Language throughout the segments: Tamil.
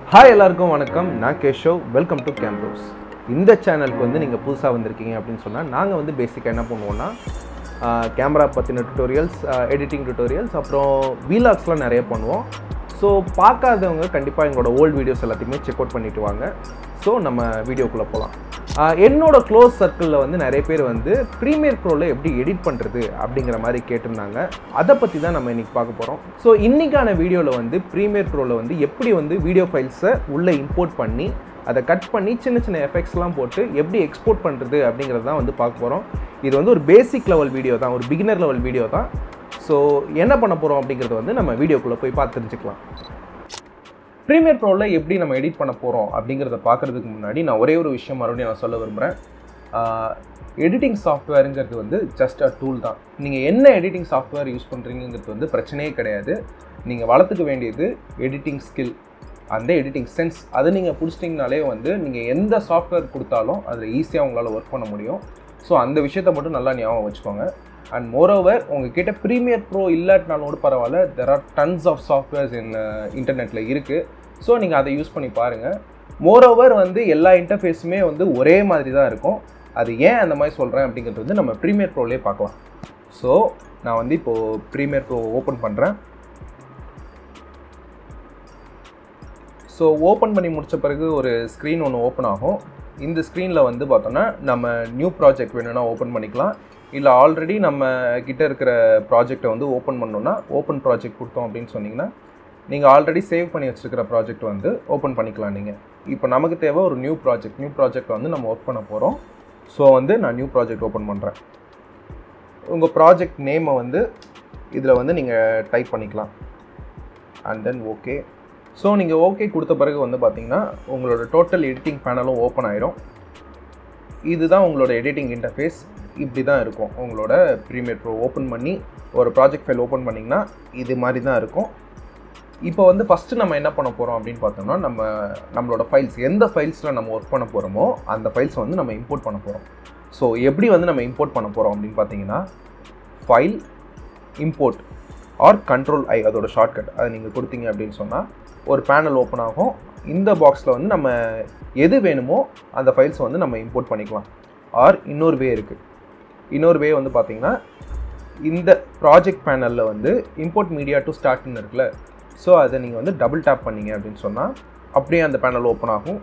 ஹாய் எல்லாருக்கும் வணக்கம் நான் கேஷவ் வெல்கம் டு கேம்ப்ரோஸ் இந்த சேனலுக்கு வந்து நீங்கள் புதுசாக வந்திருக்கீங்க அப்படின்னு சொன்னால் நாங்கள் வந்து பேசிக்காக என்ன பண்ணுவோம்னா கேமரா பற்றின டுட்டோரியல்ஸ் எடிட்டிங் டுட்டோரியல்ஸ் அப்புறம் வீலாக்ஸ்லாம் நிறைய பண்ணுவோம் ஸோ பார்க்காதவங்க கண்டிப்பாக எங்களோட ஓல்டு வீடியோஸ் எல்லாத்தையுமே செக் அவுட் பண்ணிட்டு வாங்க ஸோ நம்ம வீடியோக்குள்ளே போகலாம் என்னோட க்ளோஸ் சர்க்கிளில் வந்து நிறைய பேர் வந்து ப்ரீமியர் ப்ரோவில் எப்படி எடிட் பண்ணுறது அப்படிங்கிற மாதிரி கேட்டிருந்தாங்க அதை பற்றி தான் நம்ம இன்றைக்கி பார்க்க போகிறோம் ஸோ இன்றைக்கான வீடியோவில் வந்து ப்ரீமியர் ப்ரோவில் வந்து எப்படி வந்து வீடியோ ஃபைல்ஸை உள்ளே இம்போர்ட் பண்ணி அதை கட் பண்ணி சின்ன சின்ன எஃபெக்ட்ஸ்லாம் போட்டு எப்படி எக்ஸ்போர்ட் பண்ணுறது அப்படிங்கிறது தான் வந்து பார்க்க போகிறோம் இது வந்து ஒரு பேசிக் லெவல் வீடியோ தான் ஒரு பிகினர் லெவல் வீடியோ தான் ஸோ என்ன பண்ண போகிறோம் அப்படிங்கிறத வந்து நம்ம வீடியோக்குள்ளே போய் பார்த்து தெரிஞ்சுக்கலாம் ப்ரீமியர் ப்ரோவில் எப்படி நம்ம எடிட் பண்ண போகிறோம் அப்படிங்கிறத பார்க்குறதுக்கு முன்னாடி நான் ஒரே ஒரு விஷயம் மறுபடியும் நான் சொல்ல விரும்புகிறேன் எடிட்டிங் சாஃப்ட்வேருங்கிறது வந்து ஜஸ்ட் அ டூல் தான் நீங்கள் என்ன எடிட்டிங் சாஃப்ட்வேர் யூஸ் பண்ணுறீங்கிறது வந்து பிரச்சனையே கிடையாது நீங்கள் வளர்த்துக்க வேண்டியது எடிட்டிங் ஸ்கில் அந்த எடிட்டிங் சென்ஸ் அதை நீங்கள் பிடிச்சிட்டிங்கனாலே வந்து நீங்கள் எந்த சாஃப்ட்வேர் கொடுத்தாலும் அதில் ஈஸியாக உங்களால் ஒர்க் பண்ண முடியும் ஸோ அந்த விஷயத்தை மட்டும் நல்லா ஞாபகம் வச்சுக்கோங்க அண்ட் மோரோவர் உங்ககிட்ட ப்ரீமியர் ப்ரோ இல்லாட்டினாலும் கூட பரவாயில்ல there are tons of softwares in இன்டர்நெட்டில் இருக்குது ஸோ நீங்கள் அதை யூஸ் பண்ணி பாருங்கள் மோரோவர் வந்து எல்லா இன்டர்ஃபேஸுமே வந்து ஒரே மாதிரி தான் இருக்கும் அது ஏன் அந்த மாதிரி சொல்கிறேன் அப்படிங்கிறது வந்து நம்ம ப்ரீமியர் ப்ரோலேயே பார்க்கலாம் ஸோ நான் வந்து இப்போது ப்ரீமியர் ப்ரோ ஓப்பன் பண்ணுறேன் ஸோ ஓப்பன் பண்ணி முடித்த பிறகு ஒரு ஸ்க்ரீன் ஒன்று ஓப்பன் ஆகும் இந்த ஸ்க்ரீனில் வந்து பார்த்தோன்னா நம்ம நியூ ப்ராஜெக்ட் வேணும்னா ஓப்பன் பண்ணிக்கலாம் இல்லை ஆல்ரெடி நம்ம கிட்ட இருக்கிற ப்ராஜெக்டை வந்து ஓப்பன் பண்ணோன்னா ஓப்பன் ப்ராஜெக்ட் கொடுத்தோம் அப்படின்னு சொன்னீங்கன்னா நீங்கள் ஆல்ரெடி சேவ் பண்ணி வச்சுருக்கிற ப்ராஜெக்ட் வந்து ஓப்பன் பண்ணிக்கலாம் நீங்கள் இப்போ நமக்கு தேவை ஒரு நியூ ப்ராஜெக்ட் நியூ ப்ராஜெக்ட் வந்து நம்ம ஒர்க் பண்ண போகிறோம் ஸோ வந்து நான் நியூ ப்ராஜெக்ட் ஓப்பன் பண்ணுறேன் உங்கள் ப்ராஜெக்ட் நேமை வந்து இதில் வந்து நீங்கள் டைப் பண்ணிக்கலாம் அண்ட் தென் ஓகே ஸோ நீங்கள் ஓகே கொடுத்த பிறகு வந்து பார்த்தீங்கன்னா உங்களோட டோட்டல் எடிட்டிங் பேனலும் ஓப்பன் ஆயிரும் இதுதான் உங்களோட எடிட்டிங் இன்டர்ஃபேஸ் இப்படி தான் இருக்கும் உங்களோட ப்ரீமியர் ப்ரோ ஓப்பன் பண்ணி ஒரு ப்ராஜெக்ட் ஃபைல் ஓப்பன் பண்ணிங்கன்னா இது மாதிரி தான் இருக்கும் இப்போ வந்து ஃபஸ்ட்டு நம்ம என்ன பண்ண போகிறோம் அப்படின்னு பார்த்தோம்னா நம்ம நம்மளோட ஃபைல்ஸ் எந்த ஃபைல்ஸில் நம்ம ஒர்க் பண்ண போகிறோமோ அந்த ஃபைல்ஸை வந்து நம்ம இம்போர்ட் பண்ண போகிறோம் ஸோ எப்படி வந்து நம்ம இம்போர்ட் பண்ண போகிறோம் அப்படின்னு பார்த்தீங்கன்னா file import or control I அதோட ஷார்ட்கட் அதை நீங்கள் கொடுத்தீங்க அப்படின்னு சொன்னால் ஒரு பேனல் ஓப்பன் ஆகும் இந்த பாக்ஸில் வந்து நம்ம எது வேணுமோ அந்த ஃபைல்ஸை வந்து நம்ம இம்போர்ட் பண்ணிக்கலாம் ஆர் இன்னொரு வே இருக்குது இன்னொரு வே வந்து பார்த்தீங்கன்னா இந்த ப்ராஜெக்ட் பேனலில் வந்து இம்போர்ட் மீடியா டு ஸ்டார்ட்னு இருக்குல்ல ஸோ அதை நீங்கள் வந்து டபுள் டேப் பண்ணீங்க அப்படின்னு சொன்னால் அப்படியே அந்த பேனல் ஓப்பன் ஆகும்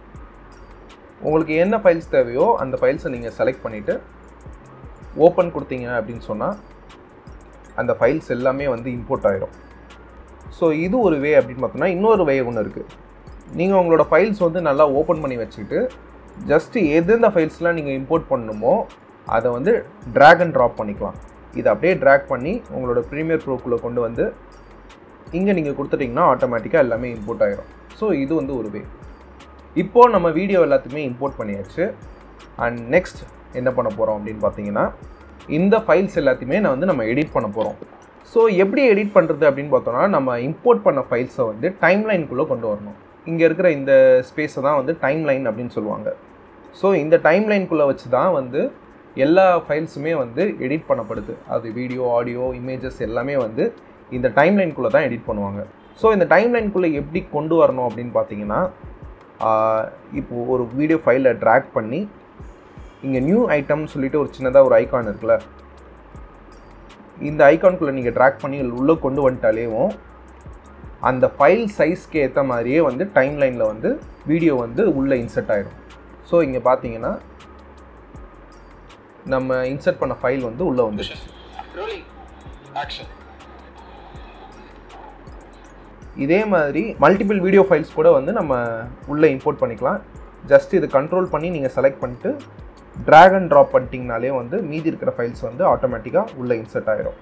உங்களுக்கு என்ன ஃபைல்ஸ் தேவையோ அந்த ஃபைல்ஸை நீங்கள் செலக்ட் பண்ணிவிட்டு ஓப்பன் கொடுத்தீங்க அப்படின்னு சொன்னால் அந்த ஃபைல்ஸ் எல்லாமே வந்து இம்போர்ட் ஆயிரும் ஸோ இது ஒரு வே அப்படின்னு பார்த்தோன்னா இன்னொரு வே ஒன்று இருக்குது நீங்கள் உங்களோட ஃபைல்ஸ் வந்து நல்லா ஓப்பன் பண்ணி வச்சுக்கிட்டு ஜஸ்ட்டு எந்தெந்த ஃபைல்ஸ்லாம் நீங்கள் இம்போர்ட் பண்ணணுமோ அதை வந்து ட்ராக் அண்ட் ட்ராப் பண்ணிக்கலாம் இதை அப்படியே ட்ராக் பண்ணி உங்களோட ப்ரீமியர் ப்ரோக்குள்ளே கொண்டு வந்து இங்கே நீங்கள் கொடுத்துட்டிங்கன்னா ஆட்டோமேட்டிக்காக எல்லாமே இம்போர்ட் ஆகிரும் ஸோ இது வந்து ஒரு வே இப்போது நம்ம வீடியோ எல்லாத்தையுமே இம்போர்ட் பண்ணியாச்சு அண்ட் நெக்ஸ்ட் என்ன பண்ண போகிறோம் அப்படின்னு பார்த்தீங்கன்னா இந்த ஃபைல்ஸ் எல்லாத்தையுமே நான் வந்து நம்ம எடிட் பண்ண போகிறோம் ஸோ எப்படி எடிட் பண்ணுறது அப்படின்னு பார்த்தோம்னா நம்ம இம்போர்ட் பண்ண ஃபைல்ஸை வந்து டைம் லைனுக்குள்ளே கொண்டு வரணும் இங்கே இருக்கிற இந்த ஸ்பேஸை தான் வந்து டைம் லைன் அப்படின்னு சொல்லுவாங்க ஸோ இந்த டைம் லைனுக்குள்ளே வச்சு தான் வந்து எல்லா ஃபைல்ஸுமே வந்து எடிட் பண்ணப்படுது அது வீடியோ ஆடியோ இமேஜஸ் எல்லாமே வந்து இந்த டைம் லைனுக்குள்ளே தான் எடிட் பண்ணுவாங்க ஸோ இந்த டைம் லைனுக்குள்ளே எப்படி கொண்டு வரணும் அப்படின்னு பார்த்தீங்கன்னா இப்போது ஒரு வீடியோ ஃபைலை ட்ராக் பண்ணி இங்கே நியூ ஐட்டம்னு சொல்லிட்டு ஒரு சின்னதாக ஒரு ஐக்கான் இருக்குல்ல இந்த ஐக்கானுக்குள்ளே நீங்கள் ட்ராக் பண்ணி உள்ளே கொண்டு வந்துட்டாலேவும் அந்த ஃபைல் சைஸ்க்கு ஏற்ற மாதிரியே வந்து டைம் லைனில் வந்து வீடியோ வந்து உள்ளே இன்சர்ட் ஆகிடும் ஸோ இங்கே பார்த்தீங்கன்னா நம்ம இன்சர்ட் பண்ண ஃபைல் வந்து உள்ளே வந்துச்சு இதே மாதிரி மல்டிபிள் வீடியோ ஃபைல்ஸ் கூட வந்து நம்ம உள்ளே இம்போர்ட் பண்ணிக்கலாம் ஜஸ்ட் இது கண்ட்ரோல் பண்ணி நீங்கள் செலக்ட் பண்ணிட்டு ட்ராக் அண்ட் ட்ராப் பண்ணிட்டீங்கனாலே வந்து மீதி இருக்கிற ஃபைல்ஸ் வந்து ஆட்டோமேட்டிக்காக உள்ளே இன்சர்ட் ஆகிரும்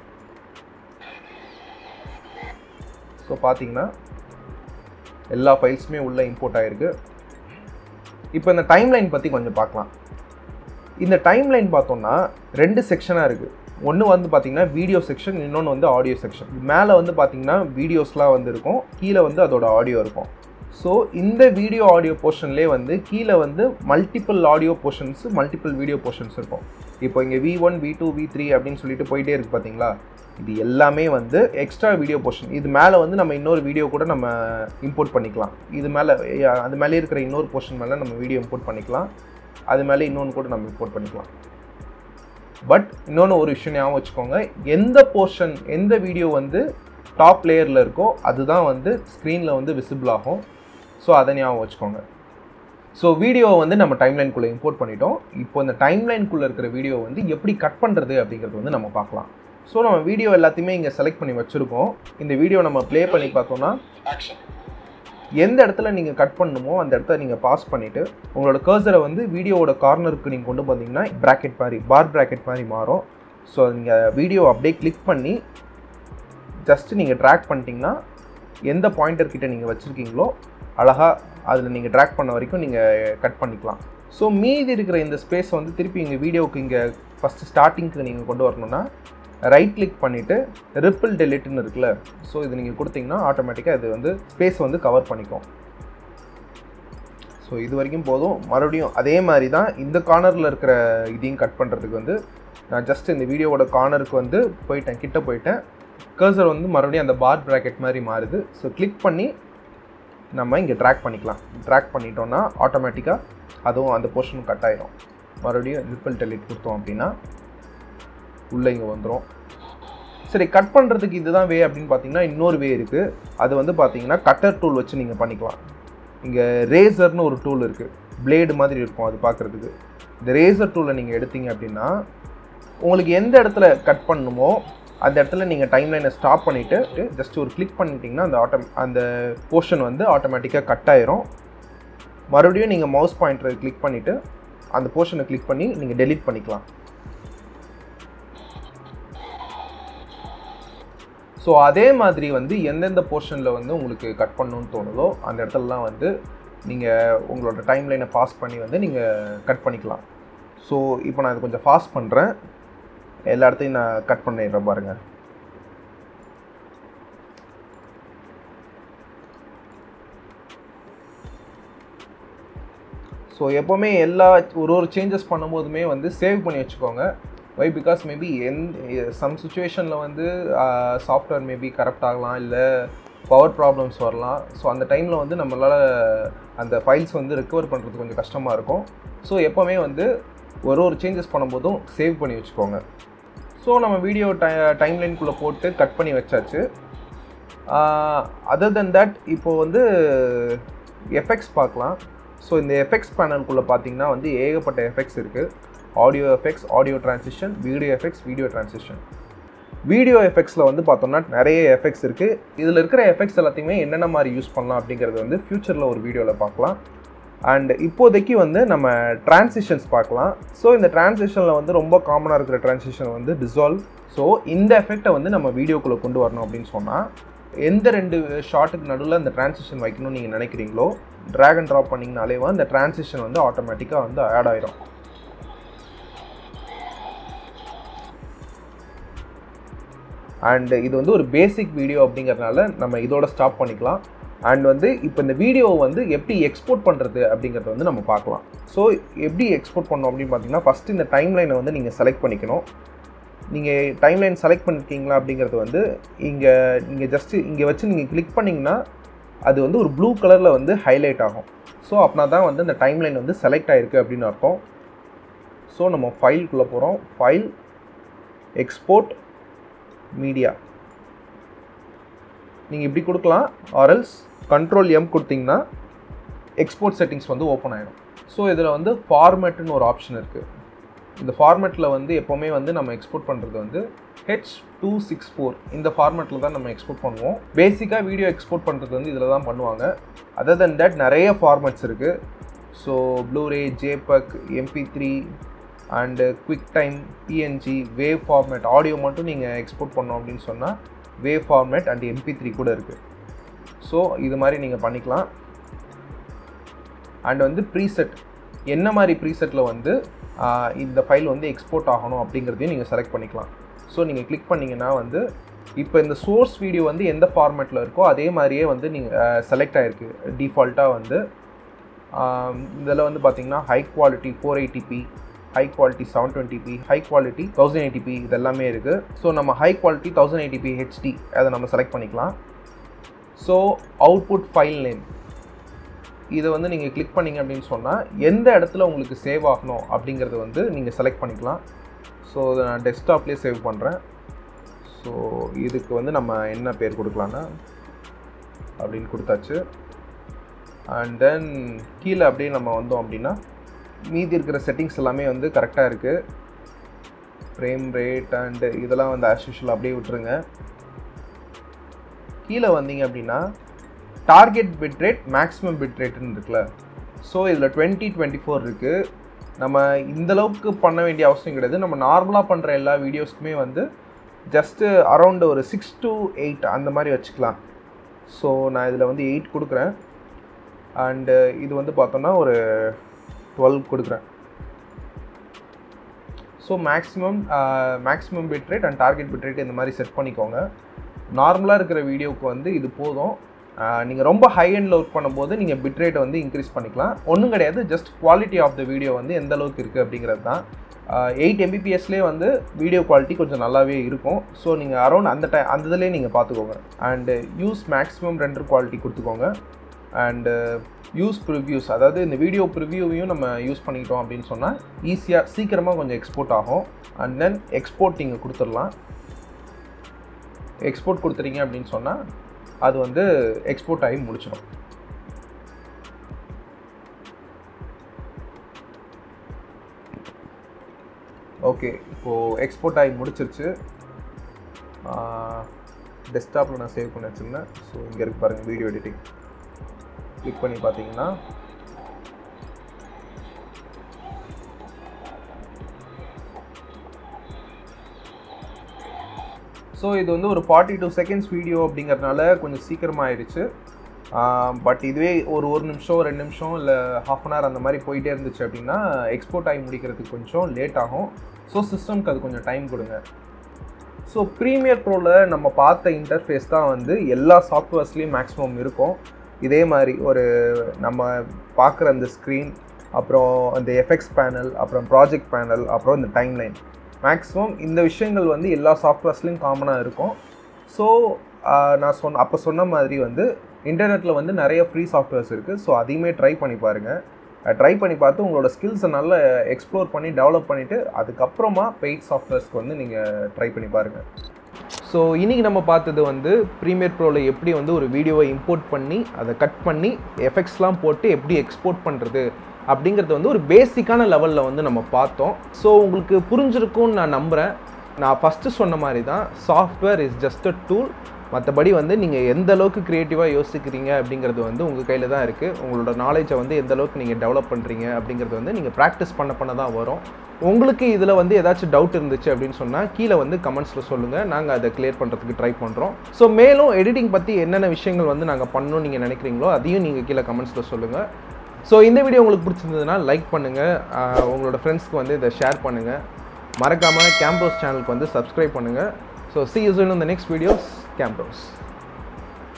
ஸோ பார்த்தீங்கன்னா எல்லா ஃபைல்ஸுமே உள்ளே இம்போர்ட் ஆகிருக்கு இப்போ இந்த டைம்லைன் பற்றி கொஞ்சம் பார்க்கலாம் இந்த டைம்லைன் பார்த்தோம்னா ரெண்டு செக்ஷனாக இருக்குது ஒன்று வந்து பார்த்தீங்கன்னா வீடியோ செக்ஷன் இன்னொன்று வந்து ஆடியோ செக்ஷன் மேலே வந்து பார்த்தீங்கன்னா வீடியோஸ்லாம் வந்து இருக்கும் கீழே வந்து அதோட ஆடியோ இருக்கும் ஸோ இந்த வீடியோ ஆடியோ போர்ஷன்லேயே வந்து கீழே வந்து multiple audio portions multiple video portions இருக்கும் இப்போ இங்கே V one V two V three அப்படின்னு சொல்லிட்டு போயிட்டே இருக்குது பார்த்தீங்களா இது எல்லாமே வந்து எக்ஸ்ட்ரா வீடியோ போர்ஷன் இது மேலே வந்து நம்ம இன்னொரு வீடியோ கூட நம்ம இம்போர்ட் பண்ணிக்கலாம் இது மேலே அது மேலே இருக்கிற இன்னொரு போர்ஷன் மேலே நம்ம வீடியோ இம்போர்ட் பண்ணிக்கலாம் அது மேலே இன்னொன்று கூட நம்ம இம்போர்ட் பண்ணிக்கலாம் பட் இன்னொன்று ஒரு விஷயம் ஞாபகம் வச்சுக்கோங்க எந்த போர்ஷன் எந்த வீடியோ வந்து டாப் லேயரில் இருக்கோ அதுதான் வந்து ஸ்க்ரீனில் வந்து விசிபிள் ஆகும் ஸோ அதை ஞாபகம் வச்சுக்கோங்க ஸோ வீடியோவை வந்து நம்ம டைம்லைன்குள்ளே இம்போர்ட் பண்ணிட்டோம் இப்போ இந்த டைம்லைன்குள்ளே இருக்கிற வீடியோ வந்து எப்படி கட் பண்ணுறது அப்படிங்கிறது வந்து நம்ம பார்க்கலாம் ஸோ நம்ம வீடியோ எல்லாத்தையுமே இங்கே செலக்ட் பண்ணி வச்சுருக்கோம் இந்த வீடியோ நம்ம ப்ளே பண்ணி பார்த்தோம்னா எந்த இடத்துல நீங்கள் கட் பண்ணணுமோ அந்த இடத்த நீங்கள் பாஸ் பண்ணிவிட்டு உங்களோட கர்சரை வந்து வீடியோவோட கார்னருக்கு நீங்கள் கொண்டு வந்தீங்கன்னா ப்ராக்கெட் மாதிரி பார் ப்ராக்கெட் மாதிரி மாறும் ஸோ நீங்கள் வீடியோ அப்படியே கிளிக் பண்ணி ஜஸ்ட்டு நீங்கள் ட்ராக் பண்ணிட்டீங்கன்னா எந்த பாயிண்டர் கிட்ட நீங்கள் வச்சுருக்கீங்களோ அழகாக அதில் நீங்கள் ட்ராக் பண்ண வரைக்கும் நீங்கள் கட் பண்ணிக்கலாம் ஸோ மீதி இருக்கிற இந்த ஸ்பேஸ் வந்து திருப்பி இங்கே வீடியோவுக்கு இங்கே ஃபஸ்ட்டு ஸ்டார்டிங்க்கு நீங்கள் கொண்டு வரணும்னா ரைட் கிளிக் பண்ணிவிட்டு ரிப்பிள் டெலிட்னு இருக்குல்ல ஸோ இது நீங்கள் கொடுத்தீங்கன்னா ஆட்டோமேட்டிக்காக இது வந்து ஸ்பேஸ் வந்து கவர் பண்ணிக்கும் ஸோ இது வரைக்கும் போதும் மறுபடியும் அதே மாதிரி தான் இந்த கார்னரில் இருக்கிற இதையும் கட் பண்ணுறதுக்கு வந்து நான் ஜஸ்ட் இந்த வீடியோவோட கார்னருக்கு வந்து போயிட்டேன் கிட்ட போயிட்டேன் கர்சர் வந்து மறுபடியும் அந்த பார் ப்ராக்கெட் மாதிரி மாறுது ஸோ கிளிக் பண்ணி நம்ம இங்கே ட்ராக் பண்ணிக்கலாம் ட்ராக் பண்ணிட்டோன்னா ஆட்டோமேட்டிக்காக அதுவும் அந்த போர்ஷனும் கட் ஆயிடும் மறுபடியும் ரிப்பிள் டெலிட் கொடுத்தோம் அப்படின்னா உள்ளே இங்கே வந்துடும் சரி கட் பண்ணுறதுக்கு இதுதான் வே அப்படின்னு பார்த்தீங்கன்னா இன்னொரு வே இருக்குது அது வந்து பார்த்தீங்கன்னா கட்டர் டூல் வச்சு நீங்கள் பண்ணிக்கலாம் இங்கே ரேசர்னு ஒரு டூல் இருக்குது பிளேடு மாதிரி இருக்கும் அது பார்க்குறதுக்கு இந்த ரேசர் டூலை நீங்கள் எடுத்தீங்க அப்படின்னா உங்களுக்கு எந்த இடத்துல கட் பண்ணணுமோ அந்த இடத்துல நீங்கள் டைம்லைனை ஸ்டாப் பண்ணிவிட்டு ஜஸ்ட் ஒரு கிளிக் பண்ணிட்டீங்கன்னா அந்த ஆட்டோ அந்த போர்ஷன் வந்து ஆட்டோமேட்டிக்காக கட் ஆயிரும் மறுபடியும் நீங்கள் மவுஸ் பாயிண்டரை கிளிக் பண்ணிவிட்டு அந்த போர்ஷனை கிளிக் பண்ணி நீங்கள் டெலீட் பண்ணிக்கலாம் ஸோ அதே மாதிரி வந்து எந்தெந்த போர்ஷனில் வந்து உங்களுக்கு கட் பண்ணணும்னு தோணுதோ அந்த இடத்துலலாம் வந்து நீங்கள் உங்களோட டைம்லைனை பாஸ் பண்ணி வந்து நீங்கள் கட் பண்ணிக்கலாம் ஸோ இப்போ நான் இது கொஞ்சம் ஃபாஸ்ட் பண்ணுறேன் எல்லா இடத்தையும் நான் கட் பண்ணிடுறேன் பாருங்கள் ஸோ எப்போவுமே எல்லா ஒரு ஒரு சேஞ்சஸ் பண்ணும்போதுமே வந்து சேவ் பண்ணி வச்சுக்கோங்க why because maybe in some சுச்சுவேஷனில் வந்து சாஃப்ட்வேர் மேபி கரெக்ட் ஆகலாம் இல்லை பவர் ப்ராப்ளம்ஸ் வரலாம் ஸோ அந்த டைமில் வந்து நம்மளால் அந்த ஃபைல்ஸ் வந்து ரெக்கவர் பண்ணுறது கொஞ்சம் கஷ்டமாக இருக்கும் ஸோ எப்போவுமே வந்து ஒரு ஒரு சேஞ்சஸ் பண்ணும்போதும் சேவ் பண்ணி வச்சுக்கோங்க ஸோ நம்ம வீடியோ டை டைம்லைன்குள்ளே போட்டு கட் பண்ணி வச்சாச்சு அதர் தென் தட் இப்போது வந்து எஃபெக்ட்ஸ் பார்க்கலாம் ஸோ இந்த எஃபெக்ட்ஸ் பேனல்குள்ளே பார்த்தீங்கன்னா வந்து ஏகப்பட்ட எஃபெக்ட்ஸ் இருக்குது audio effects audio transition video effects video transition video எஃபெக்ட்ஸில் வந்து பார்த்தோம்னா நிறைய எஃபெக்ட்ஸ் இருக்குது இதில் இருக்கிற எஃபெக்ட்ஸ் எல்லாத்தையுமே என்னென்ன மாதிரி யூஸ் பண்ணலாம் அப்படிங்கிறது வந்து ஃப்யூச்சரில் ஒரு வீடியோவில் பார்க்கலாம் அண்ட் இப்போதைக்கு வந்து நம்ம டிரான்சிஷன்ஸ் பார்க்கலாம் ஸோ இந்த டிரான்சிஷனில் வந்து ரொம்ப காமனாக இருக்கிற டிரான்சிஷன் வந்து டிசால்வ் ஸோ இந்த எஃபெக்டை வந்து நம்ம வீடியோக்குள்ளே கொண்டு வரணும் அப்படின்னு சொன்னால் எந்த ரெண்டு ஷார்ட்டுக்கு நடுவில் அந்த டிரான்சிஷன் வைக்கணும்னு நீங்கள் நினைக்கிறீங்களோ ட்ராக் அண்ட் ட்ராப் பண்ணிங்கனாலே வந்து அந்த டிரான்சிஷன் வந்து ஆட்டோமேட்டிக்காக வந்து ஆட் ஆயிரும் அண்ட் இது வந்து ஒரு பேசிக் வீடியோ அப்படிங்கிறதுனால நம்ம இதோட ஸ்டாப் பண்ணிக்கலாம் அண்ட் வந்து இப்போ இந்த வீடியோவை வந்து எப்படி எக்ஸ்போர்ட் பண்ணுறது அப்படிங்கிறத வந்து நம்ம பார்க்கலாம் ஸோ எப்படி எக்ஸ்போர்ட் பண்ணோம் அப்படின்னு பார்த்தீங்கன்னா ஃபஸ்ட்டு இந்த டைம்லைனை வந்து நீங்கள் செலக்ட் பண்ணிக்கணும் நீங்கள் டைம்லைன் செலக்ட் பண்ணிருக்கீங்களா அப்படிங்கிறது வந்து இங்கே நீங்கள் ஜஸ்ட்டு இங்கே வச்சு நீங்கள் கிளிக் பண்ணிங்கன்னா அது வந்து ஒரு ப்ளூ கலரில் வந்து ஹைலைட் ஆகும் ஸோ அப்படின்னா தான் வந்து இந்த டைம்லைன் வந்து செலக்ட் ஆகிருக்கு அப்படின்னு அர்த்தம் ஸோ நம்ம ஃபைல்குள்ளே போகிறோம் ஃபைல் எக்ஸ்போர்ட் மீடியா நீங்கள் இப்படி கொடுக்கலாம் ஆர்எல்ஸ் கண்ட்ரோல் எம் கொடுத்தீங்கன்னா எக்ஸ்போர்ட் செட்டிங்ஸ் வந்து ஓப்பன் ஆகிடும் ஸோ இதில் வந்து ஃபார்மேட்டுன்னு ஒரு ஆப்ஷன் இருக்குது இந்த ஃபார்மேட்டில் வந்து எப்போவுமே வந்து நம்ம எக்ஸ்போர்ட் பண்ணுறது வந்து ஹெச் டூ சிக்ஸ் ஃபோர் இந்த ஃபார்மேட்டில் தான் நம்ம எக்ஸ்போர்ட் பண்ணுவோம் பேசிக்காக வீடியோ எக்ஸ்போர்ட் பண்ணுறது வந்து இதில் தான் பண்ணுவாங்க அதர் தென் தட் நிறைய ஃபார்மேட்ஸ் இருக்குது so Bluray JPEG MP three and QuickTime PNG wave format audio மட்டும் நீங்கள் எக்ஸ்போர்ட் பண்ணோம் அப்படின்னு சொன்னால் wave format and MP three கூட இருக்குது ஸோ இது மாதிரி நீங்கள் பண்ணிக்கலாம் அண்ட் வந்து ப்ரீசெட் என்ன மாதிரி ப்ரீசெட்டில் வந்து இந்த ஃபைல் வந்து எக்ஸ்போர்ட் ஆகணும் அப்படிங்கிறதையும் நீங்கள் செலக்ட் பண்ணிக்கலாம் ஸோ நீங்கள் கிளிக் பண்ணிங்கன்னா வந்து இப்போ இந்த சோர்ஸ் வீடியோ வந்து எந்த ஃபார்மேட்டில் இருக்கோ அதே மாதிரியே வந்து நீங்கள் செலக்ட் ஆகிருக்கு டிஃபால்ட்டாக வந்து இதில் வந்து பார்த்தீங்கன்னா high quality four eighty P high quality seven twenty high quality thousand eighty P இது எல்லாமே இருக்குது ஸோ நம்ம high quality thousand eighty P HD அதை நம்ம செலக்ட் பண்ணிக்கலாம் ஸோ அவுட்புட் ஃபைல் நேம் இதை வந்து நீங்கள் கிளிக் பண்ணீங்க அப்படின்னு சொன்னால் எந்த இடத்துல உங்களுக்கு சேவ் ஆகணும் அப்படிங்கிறது வந்து நீங்கள் செலக்ட் பண்ணிக்கலாம் ஸோ அதை நான் டெஸ்க்டாப்லேயே சேவ் பண்ணுறேன் ஸோ இதுக்கு வந்து நம்ம என்ன பேர் கொடுக்கலான்னா அப்படின்னு கொடுத்தாச்சு அண்ட் தென் கீழே அப்படியே நம்ம வந்தோம் அப்படின்னா மீதி இருக்கிற செட்டிங்ஸ் எல்லாமே வந்து கரெக்டாக இருக்குது ஃப்ரேம் ரேட் அண்டு இதெல்லாம் வந்து ஆஸ் யூஷுவல் அப்படியே விட்டுருங்க கீழே வந்தீங்க அப்படின்னா target bit rate maximum bit ரேட்டுன்னு இருக்குல்ல ஸோ இதில் டுவெண்ட்டி டுவெண்ட்டி ஃபோர் இருக்குது நம்ம இந்தளவுக்கு பண்ண வேண்டிய அவசியம் கிடையாது நம்ம நார்மலாக பண்ணுற எல்லா வீடியோஸ்க்குமே வந்து ஜஸ்ட்டு அரௌண்டு ஒரு சிக்ஸ் டு எயிட் அந்த மாதிரி வச்சுக்கலாம் ஸோ நான் இதில் வந்து எயிட் கொடுக்குறேன் அண்டு இது வந்து பார்த்தோன்னா ஒரு டுவெல் கொடுக்குறேன் so maximum maximum bit rate and target bit rate இந்த மாதிரி செட் பண்ணிக்கோங்க நார்மலாக இருக்கிற வீடியோவுக்கு வந்து இது போதும் நீங்கள் ரொம்ப ஹை எண்டில் ஒர்க் பண்ணும்போது நீங்கள் பிட் ரேட்டை வந்து இன்க்ரீஸ் பண்ணிக்கலாம் ஒன்றும் கிடையாது just quality of the video வந்து எந்த அளவுக்கு இருக்குது அப்படிங்கிறது தான் எயிட் எம்பிபிஎஸ்லேயே வந்து வீடியோ குவாலிட்டி கொஞ்சம் நல்லாவே இருக்கும் ஸோ நீங்கள் அரௌண்ட் அந்த டை அந்த இதுலேயே நீங்கள் பார்த்துக்கோங்க and use maximum render quality கொடுத்துக்கோங்க அண்டு யூஸ் ப்ரிவ்யூஸ் அதாவது இந்த வீடியோ ப்ரிவ்யூவையும் நம்ம யூஸ் பண்ணிக்கிட்டோம் அப்படின்னு சொன்னால் ஈஸியாக சீக்கிரமாக கொஞ்சம் எக்ஸ்போர்ட் ஆகும் அண்ட் தென் எக்ஸ்போர்ட் நீங்கள் கொடுத்துடலாம் எக்ஸ்போர்ட் கொடுத்துறீங்க அப்படின்னு சொன்னால் அது வந்து எக்ஸ்போர்ட் ஆகி முடிச்சிடும் ஓகே இப்போது எக்ஸ்போர்ட் ஆகி முடிச்சிருச்சு டெஸ்க்டாப்பில் நான் சேவ் பண்ணி வச்சுருந்தேன் ஸோ இங்கே இருக்கு பாருங்கள் வீடியோ எடிட்டிங் கிளிக் பண்ணி பார்த்தீங்கன்னா ஸோ இது வந்து ஒரு ஃபார்ட்டி டூ செகண்ட்ஸ் வீடியோ அப்படிங்கிறதுனால கொஞ்சம் சீக்கிரமாக ஆயிடுச்சு பட் இதுவே ஒரு ஒரு நிமிஷம் ரெண்டு நிமிஷம் இல்லை ஹாஃப் அன் ஹவர் அந்த மாதிரி போயிட்டே இருந்துச்சு அப்படின்னா எக்ஸ்போர்ட் ஆகி முடிக்கிறதுக்கு கொஞ்சம் லேட் ஆகும் ஸோ சிஸ்டம்க்கு அது கொஞ்சம் டைம் கொடுங்க ஸோ ப்ரீமியர் ப்ரோவில் நம்ம பார்த்த இன்டர்ஃபேஸ் தான் வந்து எல்லா சாஃப்ட்வேர்ஸ்லேயும் மேக்ஸிமம் இருக்கும் இதே மாதிரி ஒரு நம்ம பார்க்குற அந்த ஸ்க்ரீன் அப்புறம் அந்த எஃபெக்ட்ஸ் பேனல் அப்புறம் ப்ராஜெக்ட் பேனல் அப்புறம் இந்த டைம்லைன் மேக்ஸிமம் இந்த விஷயங்கள் வந்து எல்லா சாஃப்ட்வேர்ஸ்லேயும் காமனாக இருக்கும் ஸோ நான் சொன்ன அப்போ சொன்ன மாதிரி வந்து இன்டர்நெட்டில் வந்து நிறைய ஃப்ரீ சாஃப்ட்வேர்ஸ் இருக்குது ஸோ அதையுமே ட்ரை பண்ணி பாருங்கள் ட்ரை பண்ணி பார்த்து உங்களோட ஸ்கில்ஸை நல்லா எக்ஸ்ப்ளோர் பண்ணி டெவலப் பண்ணிவிட்டு அதுக்கப்புறமா பெய்ட் சாஃப்ட்வேர்ஸ்க்கு வந்து நீங்கள் ட்ரை பண்ணி பாருங்கள் ஸோ இன்றைக்கி நம்ம பார்த்தது வந்து ப்ரீமியர் ப்ரோவில் எப்படி வந்து ஒரு வீடியோவை இம்போர்ட் பண்ணி அதை கட் பண்ணி எஃபெக்ட்ஸ்லாம் போட்டு எப்படி எக்ஸ்போர்ட் பண்ணுறது அப்படிங்கிறது வந்து ஒரு பேசிக்கான லெவலில் வந்து நம்ம பார்த்தோம் ஸோ உங்களுக்கு புரிஞ்சிருக்கும்னு நான் நம்புகிறேன் நான் ஃபஸ்ட்டு சொன்ன மாதிரி தான் software is just a tool மற்றபடி வந்து நீங்கள் எந்த அளவுக்கு க்ரியேட்டிவாக யோசிக்கிறீங்க அப்படிங்கிறது வந்து உங்கள் கையில் தான் இருக்குது உங்களோட நாலேஜை வந்து எந்த அளவுக்கு நீங்கள் டெவலப் பண்ணுறீங்க அப்படிங்கிறது வந்து நீங்கள் ப்ராக்டிஸ் பண்ண பண்ண தான் வரும் உங்களுக்கு இதில் வந்து ஏதாச்சும் டவுட் இருந்துச்சு அப்படின்னு சொன்னால் கீழே வந்து கமெண்ட்ஸில் சொல்லுங்கள் நாங்கள் அதை கிளியர் பண்ணுறதுக்கு ட்ரை பண்ணுறோம் ஸோ மேலும் எடிட்டிங் பற்றி என்னென்ன விஷயங்கள் வந்து நாங்கள் பண்ணணும்னு நீங்கள் நினைக்கிறீங்களோ அதையும் நீங்கள் கீழே கமெண்ட்ஸில் சொல்லுங்கள் ஸோ இந்த வீடியோ உங்களுக்கு பிடிச்சிருந்ததுன்னா லைக் பண்ணுங்கள் உங்களோட ஃப்ரெண்ட்ஸ்க்கு வந்து இதை ஷேர் பண்ணுங்கள் மறக்காமல் கேம்பஸ் சேனலுக்கு வந்து சப்ஸ்கிரைப் பண்ணுங்கள் so see you in the next videos campus